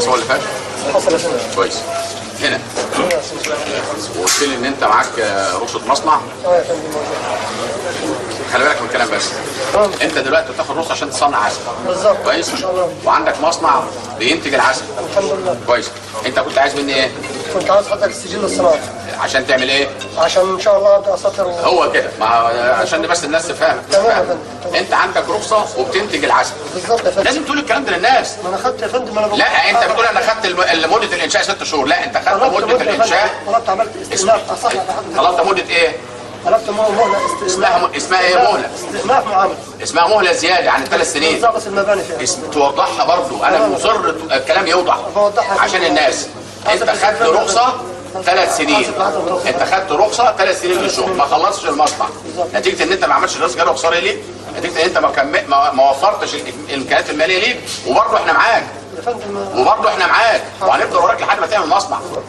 الاسبوع اللي فات حصل يا فندم كويس هنا هنا سلسلة. وقلت لي ان انت معاك آه، رخصه مصنع اه يا فندم موجود. خلي بالك من الكلام بس تمام انت دلوقتي بتاخد رخصه عشان تصنع عسل بالظبط كويس ان شاء الله وعندك مصنع بينتج العسل الحمد لله كويس انت كنت عايز مني ايه كنت عاوز حضرتك السجل الصناعي عشان تعمل ايه عشان ان شاء الله ابدا اسطر و... هو كده ما عشان بس الناس تفهم تمام يا تفهم. فندم، تمام. انت عندك رخصه وبتنتج العسل بالظبط يا فندم لازم تقول الكلام ده للناس ما انا خدت يا فندم انا بقول- لا انت بتقول انا خدت الم- مده الانشاء ست شهور لا انت خدت طلبت مده مدة يا فندم. الانشاء طلبت عملت استئناف اصح يا فندم. طلبت مده ايه طلبت مه- مهله استئناف اسمها اسمها ايه مهله استئناف معامل اسمها مهله زياده عن الثلاث سنين بالظبط بس المباني فيها اس- توضحها برضو انا تمام. مصر ت- الكلام يوضح بوضحها. عشان الناس انت عايزك خدت تفهم. رخصه ثلاث سنين عايزك تفهم. انت خدت رخصه ثلاث سنين للشغل ما خلصتش المصنع بالظبط. نتيجه ان انت ما عملتش دراسه جدوى اقتصاديه ليك نتيجه ان انت ما كم... ما, ما وفرتش ال- الامكانيات الماليه ليك وبرضه احنا معاك يا فندم وبرضه احنا معاك وهنفضل وراك لحد ما تعمل مصنع